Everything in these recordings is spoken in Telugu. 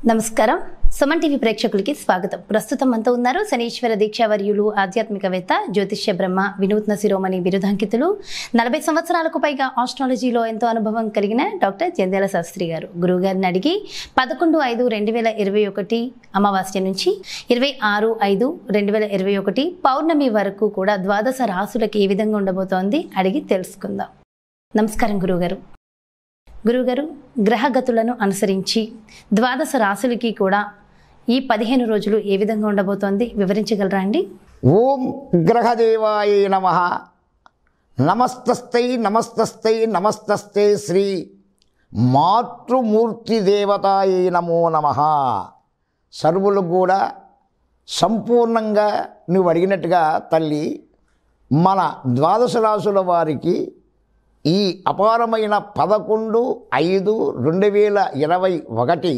నమస్కారం సుమన్ టీవీ ప్రేక్షకులకి స్వాగతం ప్రస్తుతం మనతో ఉన్నారు శనీశ్వర దీక్షావర్యులు ఆధ్యాత్మికవేత్త జ్యోతిష్య బ్రహ్మ వినూత్న శిరోమణి బిరుదాంకితులు నలభై సంవత్సరాలకు పైగా ఆస్ట్రాలజీలో ఎంతో అనుభవం కలిగిన డాక్టర్ జంధ్యాల శాస్త్రి గారు గురువుగారిని అడిగి పదకొండు ఐదు రెండు వేల ఇరవై ఒకటి అమావాస్య నుంచి ఇరవై ఆరు ఐదు రెండు వేల ఇరవై ఒకటి పౌర్ణమి వరకు కూడా ద్వాదశ రాసులకు ఏ విధంగా ఉండబోతోంది అడిగి తెలుసుకుందాం నమస్కారం గురువుగారు గురువుగారు గ్రహగతులను అనుసరించి ద్వాదశ రాశులకి కూడా ఈ పదిహేను రోజులు ఏ విధంగా ఉండబోతోంది వివరించగలరా అండి ఓం గ్రహదేవాయ నమ నమస్తస్థై నమస్తస్థై నమస్తస్థే శ్రీ మాతృమూర్తి దేవతాయ నమో నమ సర్వులు కూడా సంపూర్ణంగా నువ్వు అడిగినట్టుగా తల్లి మన ద్వాదశ రాసుల వారికి ఈ అపారమైన పదకొండు ఐదు రెండు వేల ఇరవై ఒకటి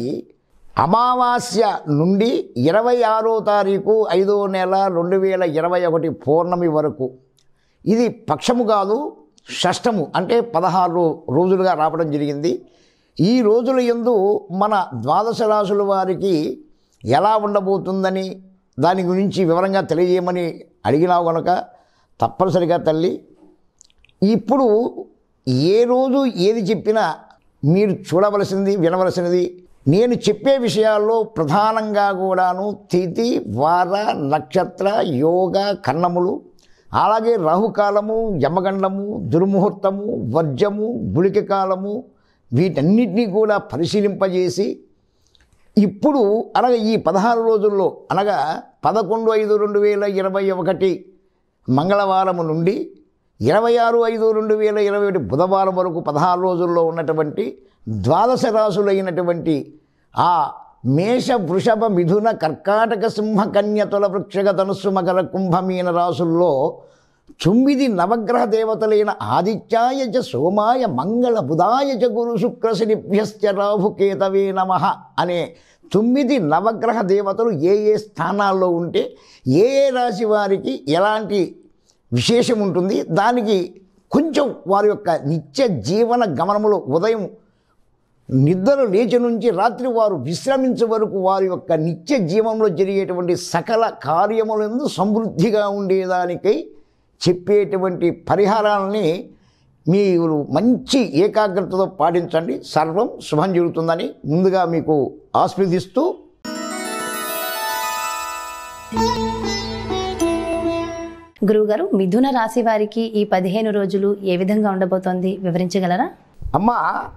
అమావాస్య నుండి ఇరవై ఆరో తారీఖు ఐదో నెల రెండు వేల ఇరవై ఒకటి పౌర్ణమి వరకు ఇది పక్షము కాదు షష్టము అంటే పదహారు రోజులుగా రావడం జరిగింది ఈ రోజుల యందు మన ద్వాదశ రాశుల వారికి ఎలా ఉండబోతుందని దాని గురించి వివరంగా తెలియజేయమని అడిగినావు కనుక తప్పనిసరిగా తల్లి ఇప్పుడు ఏ రోజు ఏది చెప్పినా మీరు చూడవలసింది వినవలసినది నేను చెప్పే విషయాల్లో ప్రధానంగా కూడాను తిథి వార నక్షత్ర యోగ కన్నములు అలాగే రాహుకాలము యమగండము దుర్ముహూర్తము వర్జము గుళిక కాలము వీటన్నిటినీ కూడా పరిశీలింపజేసి ఇప్పుడు అనగా ఈ పదహారు రోజుల్లో అనగా పదకొండు ఐదు రెండు వేల ఇరవై ఒకటి మంగళవారము నుండి ఇరవై ఆరు ఐదు రెండు వేల ఇరవై ఒకటి బుధవారం వరకు పదహారు రోజుల్లో ఉన్నటువంటి ద్వాదశ రాసులైనటువంటి ఆ మేష వృషభ మిథున కర్కాటక సింహ కన్య తుల వృక్షగ ధనుస్సు మకర కుంభమీన రాసుల్లో తొమ్మిది నవగ్రహ దేవతలైన ఆదిత్యాయ చ సోమాయ మంగళ బుధాయ చ గురు శుక్ర శనిభ్యశ్చ రాహుకేతవే నమ అనే తొమ్మిది నవగ్రహ దేవతలు ఏ ఏ స్థానాల్లో ఉంటే ఏ ఏ రాశి వారికి ఎలాంటి విశేషం ఉంటుంది దానికి కొంచెం వారి యొక్క నిత్య జీవన గమనములో ఉదయం నిద్ర లేచి నుంచి రాత్రి వారు విశ్రమించే వరకు వారి యొక్క నిత్య జీవంలో జరిగేటువంటి సకల కార్యములందు సమృద్ధిగా ఉండేదానికై చెప్పేటువంటి పరిహారాలని మీరు మంచి ఏకాగ్రతతో పాటించండి సర్వం శుభం జరుగుతుందని ముందుగా మీకు ఆస్వాదిస్తూ గురువుగారు మిథున రాశి వారికి ఈ పదిహేను రోజులు ఏ విధంగా ఉండబోతోంది వివరించగలరా అమ్మ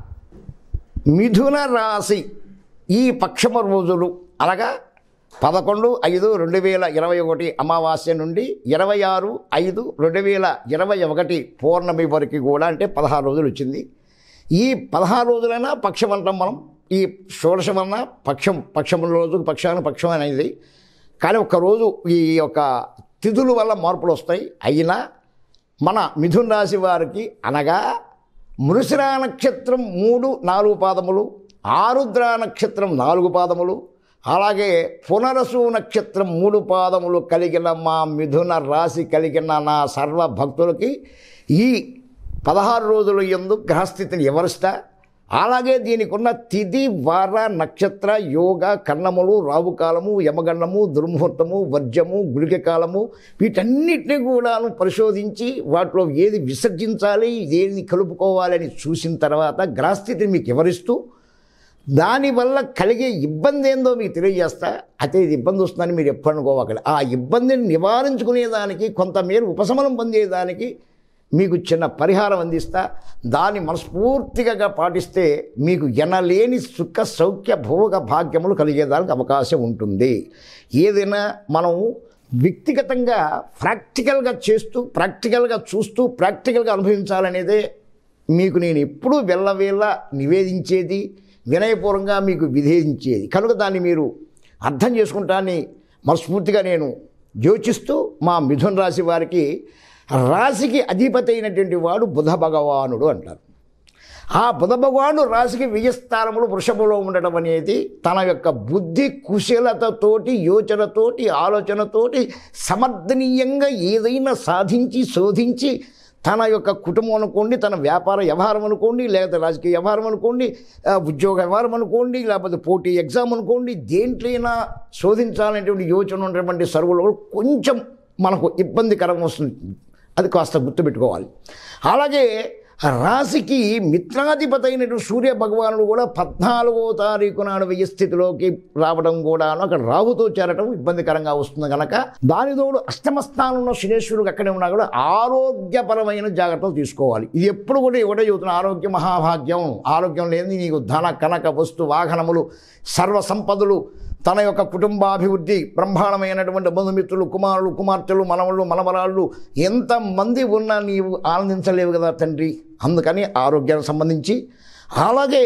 మిథున రాశి ఈ పక్షమ రోజులు అనగా పదకొండు ఐదు రెండు వేల ఇరవై ఒకటి అమావాస్య నుండి ఇరవై ఆరు ఐదు రెండు వేల ఇరవై ఒకటి పౌర్ణమి వరకు కూడా అంటే పదహారు రోజులు వచ్చింది ఈ పదహారు రోజులైనా పక్షం అంటాం మనం ఈ షోడశం అన్న పక్షం పక్షం రోజు పక్షాన్ని పక్షం అనేది కానీ ఒక రోజు ఈ యొక్క తిథుల వల్ల మార్పులు వస్తాయి అయినా మన మిథున రాశి వారికి అనగా మృషిరా నక్షత్రం మూడు నాలుగు పాదములు ఆరుద్ర నక్షత్రం నాలుగు పాదములు అలాగే పునరసు నక్షత్రం మూడు పాదములు కలిగిన మా మిథున రాశి కలిగిన నా సర్వ భక్తులకి ఈ పదహారు రోజుల ఎందు గ్రహస్థితిని వివరిస్తా అలాగే దీనికి ఉన్న తిథి వార నక్షత్ర యోగ కర్ణములు రావుకాలము యమగండము దుర్ముహూర్తము వర్జము గుళిక కాలము వీటన్నిటిని కూడాను పరిశోధించి వాటిలో ఏది విసర్జించాలి ఏది కలుపుకోవాలి అని చూసిన తర్వాత గ్రహస్థితిని మీకు వివరిస్తూ దానివల్ల కలిగే ఇబ్బంది ఏందో మీకు తెలియజేస్తా అయితే ఇది ఇబ్బంది వస్తుందని మీరు ఎప్పుడు అనుకోవాలి ఆ ఇబ్బందిని నివారించుకునేదానికి కొంతమేర ఉపశమనం పొందేదానికి మీకు చిన్న పరిహారం అందిస్తా దాన్ని మనస్ఫూర్తిగా పాటిస్తే మీకు ఎనలేని సుఖ సౌఖ్య భోగ భాగ్యములు కలిగేదానికి అవకాశం ఉంటుంది ఏదైనా మనం వ్యక్తిగతంగా ప్రాక్టికల్గా చేస్తూ ప్రాక్టికల్గా చూస్తూ ప్రాక్టికల్గా అనుభవించాలనేదే మీకు నేను ఎప్పుడూ వెళ్ళవేళ నివేదించేది వినయపూర్వకంగా మీకు విధేయించేది కనుక దాన్ని మీరు అర్థం చేసుకుంటాన్ని మనస్ఫూర్తిగా నేను యోచిస్తూ మా మిథున రాశి వారికి రాశికి అధిపతి అయినటువంటి వాడు బుధ భగవానుడు అంటారు ఆ బుధ భగవానుడు రాశికి విజయస్థానములు వృషభంలో ఉండడం అనేది తన యొక్క బుద్ధి కుశలతతోటి యోచనతోటి ఆలోచనతోటి సమర్థనీయంగా ఏదైనా సాధించి శోధించి తన యొక్క కుటుంబం అనుకోండి తన వ్యాపార వ్యవహారం అనుకోండి లేకపోతే రాజకీయ వ్యవహారం అనుకోండి ఆ, ఉద్యోగ వ్యవహారం అనుకోండి లేకపోతే పోటీ ఎగ్జామ్ అనుకోండి దేంట్లైనా శోధించాలనేటువంటి యోచన ఉన్నటువంటి సర్వులో కొంచెం మనకు ఇబ్బందికరం వస్తుంది అది కాస్త గుర్తుపెట్టుకోవాలి అలాగే ఆ రాశికి మిత్రాధిపతి అయినటువంటి సూర్య భగవానుడు కూడా పద్నాలుగో తారీఖు నాడు వెయ్యి స్థితిలోకి రావడం కూడా అక్కడ రాహుతో చేరటం ఇబ్బందికరంగా వస్తుంది కనుక దానితోడు అష్టమ స్థానంలో శనేశ్వరుడు అక్కడే ఉన్నా కూడా ఆరోగ్యపరమైన జాగ్రత్తలు తీసుకోవాలి ఇది ఎప్పుడు కూడా ఎవడో చెబుతున్నా ఆరోగ్య మహాభాగ్యం ఆరోగ్యం లేని నీకు ధన కనక వస్తు వాహనములు సర్వ సంపదలు తన యొక్క కుటుంబాభివృద్ధి బ్రహ్మాండమైనటువంటి బంధుమిత్రులు కుమారులు కుమార్తెలు మనవళ్ళు మనవరాళ్ళు ఎంతమంది ఉన్నా నీవు ఆనందించలేవు కదా తండ్రి అందుకని ఆరోగ్యానికి సంబంధించి అలాగే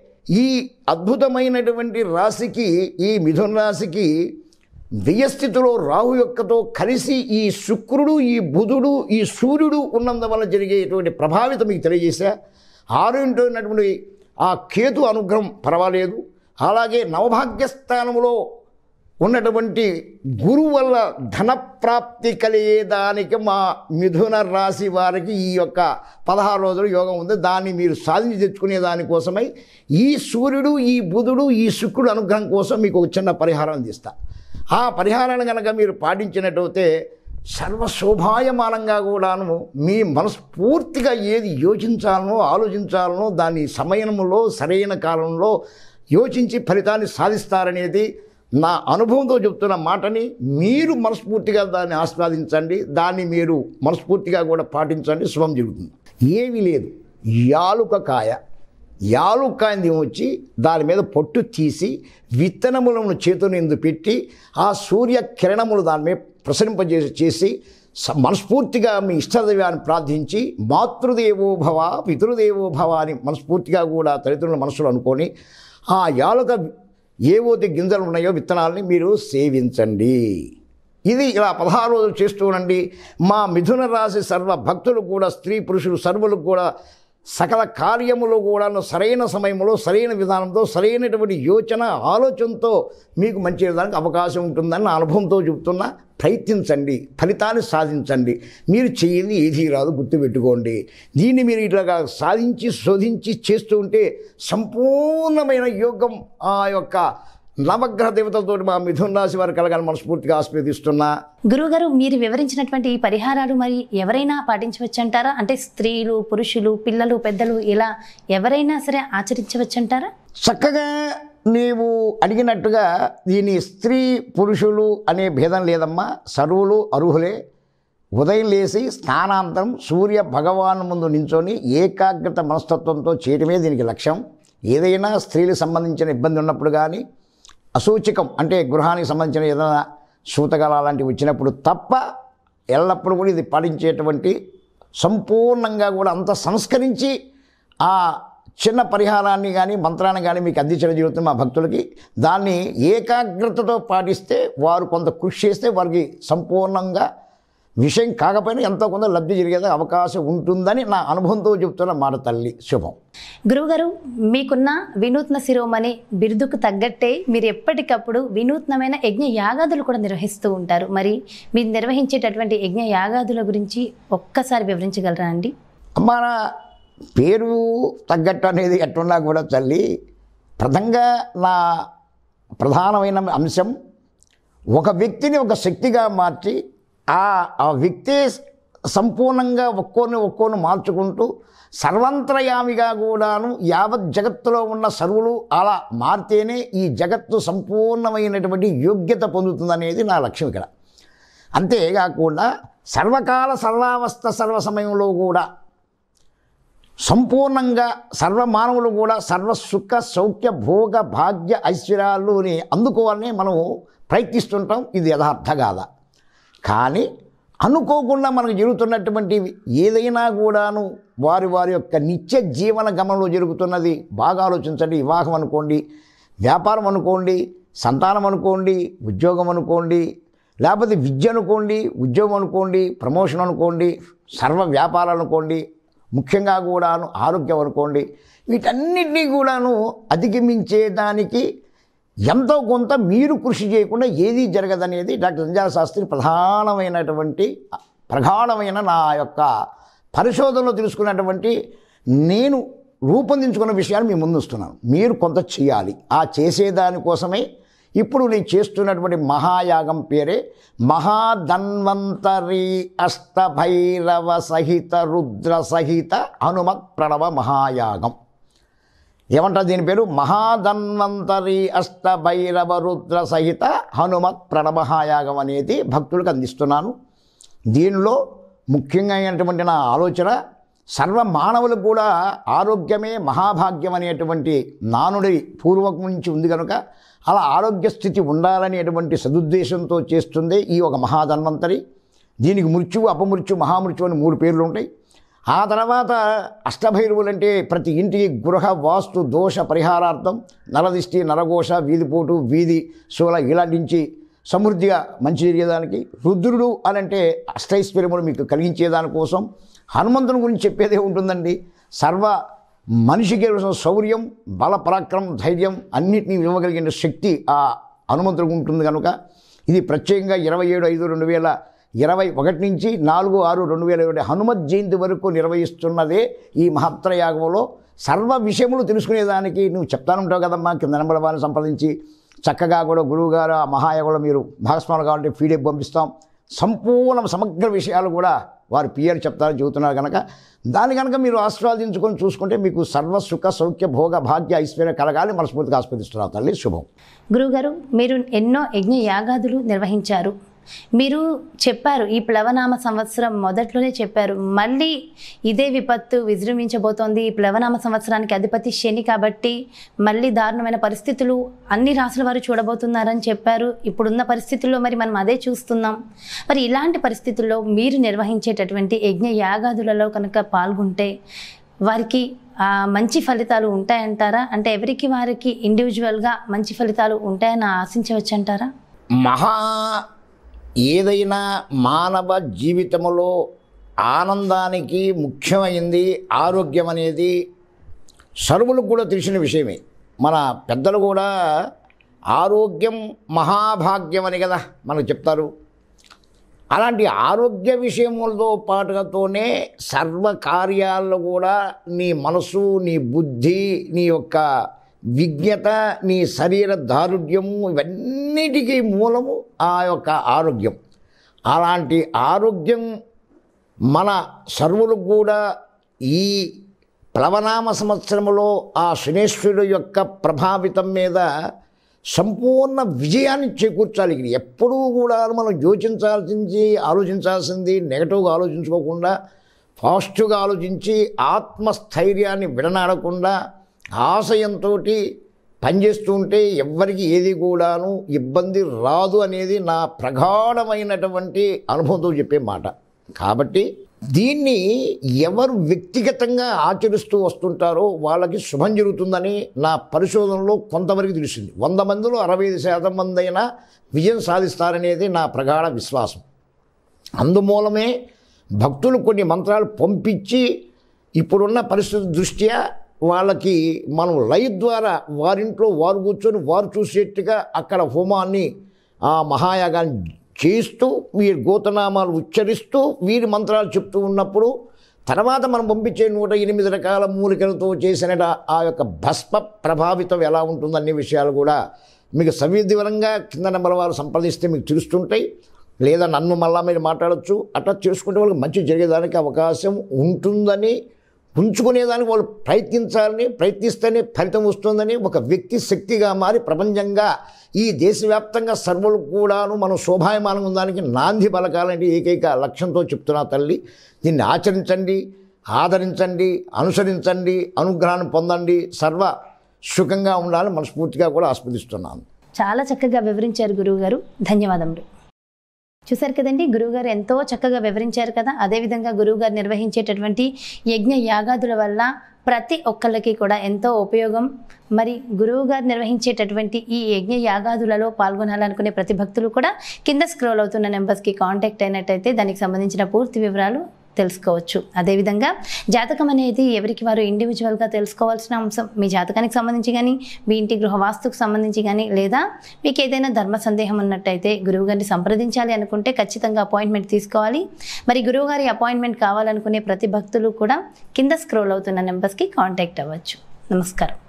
ఈ అద్భుతమైనటువంటి రాశికి ఈ మిథున రాశికి వ్యయస్థితిలో రాహు యొక్కతో కలిసి ఈ శుక్రుడు ఈ బుధుడు ఈ సూర్యుడు ఉన్నందువల్ల జరిగేటువంటి ప్రభావితం మీకు తెలియజేశా ఆరుంటో ఉన్నటువంటి ఆ కేతు అనుగ్రహం పర్వాలేదు అలాగే నవభాగ్యస్థానంలో ఉన్నటువంటి గురువు వల్ల ధనప్రాప్తి కలిగేదానికి మా మిథున రాశి వారికి ఈ యొక్క పదహారు రోజులు యోగం ఉంది దాన్ని మీరు సాధించి తెచ్చుకునే దానికోసమై ఈ సూర్యుడు ఈ బుధుడు ఈ శుక్రుడు అనుగ్రహం కోసం మీకు ఒక చిన్న పరిహారం అందిస్తా ఆ పరిహారాన్ని కనుక మీరు పాటించినట్టయితే సర్వశోభాయమానంగా కూడాను మీ మనస్ఫూర్తిగా ఏది యోచించాలనో ఆలోచించాలనో దాని సమయంలో సరైన కాలంలో యోచించి ఫలితాన్ని సాధిస్తారనేది నా అనుభవంతో చెప్తున్న మాటని మీరు మనస్ఫూర్తిగా దాన్ని ఆస్వాదించండి దాన్ని మీరు మనస్ఫూర్తిగా కూడా పాటించండి శుభం జరుగుతుంది ఏమీ లేదు యాలుక కాయ యాలుక్కాయని వచ్చి దాని మీద పొట్టు తీసి విత్తనములను చేతుని ఎందు పెట్టి ఆ సూర్య కిరణములు దాని మీద ప్రసరింపజేసి చేసి స- మనస్ఫూర్తిగా మీ ఇష్టదైవాన్ని ప్రార్థించి మాతృదేవో భవ పితృదేవో భవ అని మనస్ఫూర్తిగా కూడా తల్లిదండ్రుల మనసులో అనుకొని ఆ యాలుక ఏవోతే గింజలు ఉన్నాయో విత్తనాలని మీరు సేవించండి ఇది ఇలా పదహారు రోజులు చేస్తూ ఉండండి మా మిథున రాశి సర్వ భక్తులు కూడా స్త్రీ పురుషులు సర్వులు కూడా సకల కార్యములు కూడా సరైన సమయంలో సరైన విధానంతో సరైనటువంటి యోచన ఆలోచనతో మీకు మంచి విధానికి అవకాశం ఉంటుందని నా అనుభవంతో చెబుతున్నా ప్రయత్నించండి ఫలితాన్ని సాధించండి మీరు చేయండి ఏదీ రాదు గుర్తుపెట్టుకోండి దీన్ని మీరు ఇట్లాగా సాధించి శోధించి చేస్తూ ఉంటే సంపూర్ణమైన యోగం ఆ యొక్క నవగ్రహ దేవతలతో మా మిథున రాశి వారు కలగాలని మనస్ఫూర్తిగా ఆస్వాదిస్తున్నా గురువుగారు మీరు వివరించినటువంటి ఈ పరిహారాలు మరి ఎవరైనా పాటించవచ్చంటారా అంటే స్త్రీలు పురుషులు పిల్లలు పెద్దలు ఇలా ఎవరైనా సరే ఆచరించవచ్చంటారా చక్కగా నీవు అడిగినట్టుగా దీని స్త్రీ పురుషులు అనే భేదం లేదమ్మా సర్వులు అర్హులే ఉదయం లేచి స్నానాంతరం సూర్య భగవాన్ ముందు నించొని ఏకాగ్రత మనస్తత్వంతో చేయడమే దీనికి లక్ష్యం ఏదైనా స్త్రీలకు సంబంధించిన ఇబ్బంది ఉన్నప్పుడు కానీ అసూచికం అంటే గృహానికి సంబంధించిన ఏదైనా సూతకాల అలాంటివి వచ్చినప్పుడు తప్ప ఎల్లప్పుడూ కూడా ఇది పాటించేటువంటి సంపూర్ణంగా కూడా అంత సంస్కరించి ఆ చిన్న పరిహారాన్ని కానీ మంత్రాన్ని కానీ మీకు అందించడం జరుగుతుంది మా భక్తులకి దాన్ని ఏకాగ్రతతో పాటిస్తే వారు కొంత కృషి చేస్తే వారికి సంపూర్ణంగా విషయం కాకపోయినా ఎంతో కొంత లబ్ధి జరిగేది అవకాశం ఉంటుందని నా అనుభవంతో చెప్తున్న మాట తల్లి శుభం గురువుగారు మీకున్న వినూత్న శిరోమణి బిరుదుకు తగ్గట్టే మీరు ఎప్పటికప్పుడు వినూత్నమైన యజ్ఞ యాగాదులు కూడా నిర్వహిస్తూ ఉంటారు మరి మీరు నిర్వహించేటటువంటి యజ్ఞ యాగాదుల గురించి ఒక్కసారి వివరించగలరా అండి మన పేరు తగ్గట్టు అనేది ఎట్టున్నా కూడా తల్లి ప్రథంగా నా ప్రధానమైన అంశం ఒక వ్యక్తిని ఒక శక్తిగా మార్చి ఆ ఆ వ్యక్తే సంపూర్ణంగా ఒక్కోని ఒక్కోని మార్చుకుంటూ సర్వంతరయామిగా కూడాను యావత్ జగత్తులో ఉన్న సర్వులు అలా మారితేనే ఈ జగత్తు సంపూర్ణమైనటువంటి యోగ్యత పొందుతుందనేది నా లక్ష్యం ఇక్కడ అంతేకాకుండా సర్వకాల సర్వావస్థ సర్వ సమయంలో కూడా సంపూర్ణంగా సర్వమానవులు కూడా సర్వ సుఖ సౌఖ్య భోగ భాగ్య ఐశ్వర్యాలుని అందుకోవాలని మనం ప్రయత్నిస్తుంటాం ఇది యథార్థ కాద కానీ అనుకోకుండా మనకు జరుగుతున్నటువంటి ఏదైనా కూడాను వారి వారి యొక్క నిత్య జీవన గమనంలో జరుగుతున్నది బాగా ఆలోచించండి వివాహం అనుకోండి వ్యాపారం అనుకోండి సంతానం అనుకోండి ఉద్యోగం అనుకోండి లేకపోతే విద్య అనుకోండి ఉద్యోగం అనుకోండి ప్రమోషన్ అనుకోండి సర్వ వ్యాపారాలు అనుకోండి ముఖ్యంగా కూడాను ఆరోగ్యం అనుకోండి వీటన్నిటినీ కూడాను అధిగమించేదానికి ఎంతో కొంత మీరు కృషి చేయకుండా ఏదీ జరగదనేది డాక్టర్ సంజాల శాస్త్రి ప్రధానమైనటువంటి ప్రగాఢమైన నా యొక్క పరిశోధనలో తెలుసుకున్నటువంటి నేను రూపొందించుకున్న విషయాన్ని మీ ముందు వస్తున్నాను మీరు కొంత చేయాలి ఆ చేసేదానికోసమే ఇప్పుడు నేను చేస్తున్నటువంటి మహాయాగం పేరే మహాధన్వంతరి అష్టభైరవ సహిత రుద్ర సహిత హనుమత్ ప్రణవ మహాయాగం ఏమంటారు దీని పేరు మహాధన్వంతరి అష్టభైరవ రుద్ర సహిత హనుమత్ ప్రణమహాయాగం అనేది భక్తులకు అందిస్తున్నాను దీనిలో ముఖ్యంగా అయినటువంటి నా ఆలోచన సర్వ మానవులకు కూడా ఆరోగ్యమే మహాభాగ్యం అనేటువంటి నానుడి పూర్వకం నుంచి ఉంది కనుక అలా ఆరోగ్య స్థితి ఉండాలనేటువంటి సదుద్దేశంతో చేస్తుంది ఈ ఒక మహాధన్వంతరి దీనికి మృత్యువు అపమృత్యు మహామృత్యు అని మూడు పేర్లు ఉంటాయి ఆ తర్వాత అష్టభైరవులు అంటే ప్రతి ఇంటికి గృహ వాస్తు దోష పరిహారార్థం నరదిష్టి నరఘోష వీధిపోటు వీధి శూల ఇలాంటి నుంచి సమృద్ధిగా మంచి జరిగేదానికి రుద్రుడు అని అంటే అష్టైశ్వర్యములు మీకు కలిగించేదానికోసం హనుమంతుని గురించి చెప్పేదే ఉంటుందండి సర్వ మనిషికి కావలసిన శౌర్యం బల పరాక్రమం ధైర్యం అన్నిటినీ ఇవ్వగలిగిన శక్తి ఆ హనుమంతుడికి ఉంటుంది కనుక ఇది ప్రత్యేకంగా ఇరవై ఏడు ఐదు రెండు వేల ఇరవై ఒకటి నుంచి నాలుగు ఆరు రెండు వేల ఇరవై హనుమత్ జయంతి వరకు నిర్వహిస్తున్నదే ఈ మహత్తర యాగంలో సర్వ విషయములు తెలుసుకునేదానికి నువ్వు చెప్తానుంటావు కదమ్మా కింద నెంబర్ వారిని సంప్రదించి చక్కగా కూడా గురువుగారు ఆ మహాయాగంలో మీరు భాగస్వాములు కావాలంటే ఫీడెక్ పంపిస్తాం సంపూర్ణ సమగ్ర విషయాలు కూడా వారు పిఆర్ చెప్తారు చెబుతున్నారు కనుక దాని కనుక మీరు ఆస్వాదించుకొని చూసుకుంటే మీకు సర్వ సుఖ సౌఖ్య భోగ భాగ్య ఐశ్వర్య కలగాలి మనస్ఫూర్తిగా ఆస్వాదిస్తున్నారు తల్లి శుభం గురుగారు మీరు ఎన్నో యజ్ఞ యాగాదులు నిర్వహించారు మీరు చెప్పారు ఈ ప్లవనామ సంవత్సరం మొదట్లోనే చెప్పారు మళ్ళీ ఇదే విపత్తు విజృంభించబోతోంది ఈ ప్లవనామ సంవత్సరానికి అధిపతి శని కాబట్టి మళ్ళీ దారుణమైన పరిస్థితులు అన్ని రాసుల వారు చూడబోతున్నారని చెప్పారు ఇప్పుడున్న పరిస్థితుల్లో మరి మనం అదే చూస్తున్నాం మరి ఇలాంటి పరిస్థితుల్లో మీరు నిర్వహించేటటువంటి యజ్ఞ యాగాదులలో కనుక పాల్గొంటే వారికి ఆ, మంచి ఫలితాలు ఉంటాయంటారా అంటే ఎవరికి వారికి ఇండివిజువల్గా మంచి ఫలితాలు ఉంటాయని ఆశించవచ్చు అంటారా మహా ఏదైనా మానవ జీవితంలో ఆనందానికి ముఖ్యమైంది ఆరోగ్యం అనేది సర్వులకు కూడా తెలిసిన విషయమే మన పెద్దలు కూడా ఆరోగ్యం మహాభాగ్యం అని కదా మనకు చెప్తారు అలాంటి ఆరోగ్య విషయములతో పాటుగాతోనే సర్వ కార్యాల్లో కూడా నీ మనసు నీ బుద్ధి నీ యొక్క విజ్ఞత నీ శరీర దారుఢ్యము ఇవన్నిటికీ మూలము ఆ యొక్క ఆరోగ్యం అలాంటి ఆరోగ్యం మన సర్వులకు కూడా ఈ ప్లవనామ సంవత్సరంలో ఆ శనేశ్వరుడు యొక్క ప్రభావితం మీద సంపూర్ణ విజయాన్ని చేకూర్చాలి ఇది ఎప్పుడూ కూడా మనం యోచించాల్సింది ఆలోచించాల్సింది నెగటివ్గా ఆలోచించుకోకుండా పాజిటివ్గా ఆలోచించి ఆత్మస్థైర్యాన్ని విడనాడకుండా ఆశయంతో పనిచేస్తూ ఉంటే ఎవ్వరికి ఏది కూడాను ఇబ్బంది రాదు అనేది నా ప్రగాఢమైనటువంటి అనుభవంతో చెప్పే మాట కాబట్టి దీన్ని ఎవరు వ్యక్తిగతంగా ఆచరిస్తూ వస్తుంటారో వాళ్ళకి శుభం జరుగుతుందని నా పరిశోధనలో కొంతవరకు తెలిసింది వంద మందిలో అరవై ఐదు శాతం మంది అయినా విజయం సాధిస్తారనేది నా ప్రగాఢ విశ్వాసం అందుమూలమే భక్తులు కొన్ని మంత్రాలు పంపించి ఇప్పుడున్న పరిస్థితి దృష్ట్యా వాళ్ళకి మనం లైవ్ ద్వారా వారింట్లో వారు కూర్చొని వారు చూసేట్టుగా అక్కడ హోమాన్ని ఆ మహాయాగాన్ని చేస్తూ వీరి గోతనామాలు ఉచ్చరిస్తూ వీరి మంత్రాలు చెప్తూ ఉన్నప్పుడు తర్వాత మనం పంపించే నూట ఎనిమిది రకాల మూలికలతో చేసిన ఆ యొక్క భస్మ ప్రభావితం ఎలా ఉంటుందనే విషయాలు కూడా మీకు సవిధివరంగా కింద నెంబర్ వారు సంప్రదిస్తే మీకు తెలుస్తుంటాయి లేదా నన్ను మళ్ళా మీరు మాట్లాడచ్చు అట్లా చేసుకుంటే వాళ్ళకి మంచి జరిగేదానికి అవకాశం ఉంటుందని ఉంచుకునేదానికి వాళ్ళు ప్రయత్నించాలని ప్రయత్నిస్తేనే ఫలితం వస్తుందని ఒక వ్యక్తి శక్తిగా మారి ప్రపంచంగా ఈ దేశవ్యాప్తంగా సర్వులు కూడాను మనం శోభాయమానంగా ఉందానికి నాంది పలకాలంటే ఏకైక లక్ష్యంతో చెప్తున్నా తల్లి దీన్ని ఆచరించండి ఆదరించండి అనుసరించండి అనుగ్రహాన్ని పొందండి సర్వ సుఖంగా ఉండాలని మనస్ఫూర్తిగా కూడా ఆస్వాదిస్తున్నాను చాలా చక్కగా వివరించారు గురువుగారు ధన్యవాదములు చూశారు కదండి గురువుగారు ఎంతో చక్కగా వివరించారు కదా అదేవిధంగా గురువుగారు నిర్వహించేటటువంటి యజ్ఞ యాగాదుల వల్ల ప్రతి ఒక్కళ్ళకి కూడా ఎంతో ఉపయోగం మరి గురువుగారు నిర్వహించేటటువంటి ఈ యజ్ఞ యాగాదులలో పాల్గొనాలనుకునే ప్రతి భక్తులు కూడా కింద స్క్రోల్ అవుతున్న నెంబర్స్కి కాంటాక్ట్ అయినట్టయితే దానికి సంబంధించిన పూర్తి వివరాలు తెలుసుకోవచ్చు అదేవిధంగా జాతకం అనేది ఎవరికి వారు ఇండివిజువల్గా తెలుసుకోవాల్సిన అంశం మీ జాతకానికి సంబంధించి కానీ మీ ఇంటి గృహ వాస్తుకు సంబంధించి కానీ లేదా మీకు ఏదైనా ధర్మ సందేహం ఉన్నట్టయితే గురువుగారిని సంప్రదించాలి అనుకుంటే ఖచ్చితంగా అపాయింట్మెంట్ తీసుకోవాలి మరి గురువుగారి అపాయింట్మెంట్ కావాలనుకునే ప్రతి భక్తులు కూడా కింద స్క్రోల్ అవుతున్న నెంబర్స్కి కాంటాక్ట్ అవ్వచ్చు నమస్కారం